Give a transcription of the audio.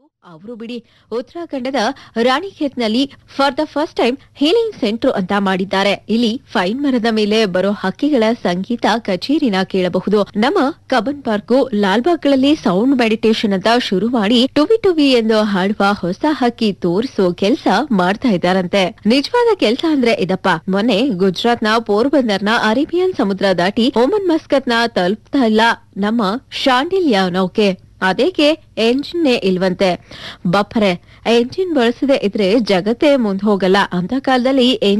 ಅವರು ಬಿಡಿ ಉತ್ತರಾಖಂಡದ ರಾಣಿಖೇತ್ನಲ್ಲಿ for the first time healing centre ಅಂತ ಮಾಡಿದ್ದಾರೆ ಇಲ್ಲಿ ಫೈನ್ ಮರದ ಮೇಲೆ ಬರೋ ಹಕ್ಕಿಗಳ ಸಂಗೀತ ಕಚೇರಿನ ಕೇಳಬಹುದು ನಮ್ಮ ಕಬನ್ ಪಾರ್ಕು ಲಾಲ್ಬಾಗ್ಗಳಲ್ಲಿ ಸೌಂಡ್ ಮೆಡಿಟೇಷನ್ ಅಂತ ಶುರು ಮಾಡಿ ಟುವಿ ಟುವಿ ಎಂದು ಹಾಡುವ ಹೊಸ ಹಕ್ಕಿ ತೋರಿಸೋ ಕೆಲ್ಸ ಮಾಡ್ತಾ ಇದ್ದಾರಂತೆ ನಿಜವಾದ ಕೆಲ್ಸ ಅಂದ್ರೆ ಇದಪ್ಪ ಮೊನ್ನೆ ಗುಜರಾತ್ನ ಪೋರ್ಬಂದರ್ನ ಅರೇಬಿಯನ್ ಸಮುದ್ರ ದಾಟಿ ಓಮನ್ ಮಸ್ಕತ್ನ ತಲುಪ್ತಾ ಇಲ್ಲ ನಮ್ಮ ಶಾಂಡಿಲ್ಯ ನೌಕೆ ಅದೇಕೆ ಎಂಜಿನ್ನೇ ಇಲ್ವಂತೆ ಬಪ್ಪರೆ ಎಂಜಿನ್ ಬಳಸದೆ ಇದ್ರೆ ಜಗತ್ತೇ ಮುಂದ್ ಹೋಗಲ್ಲ ಅಂತ ಕಾಲದಲ್ಲಿ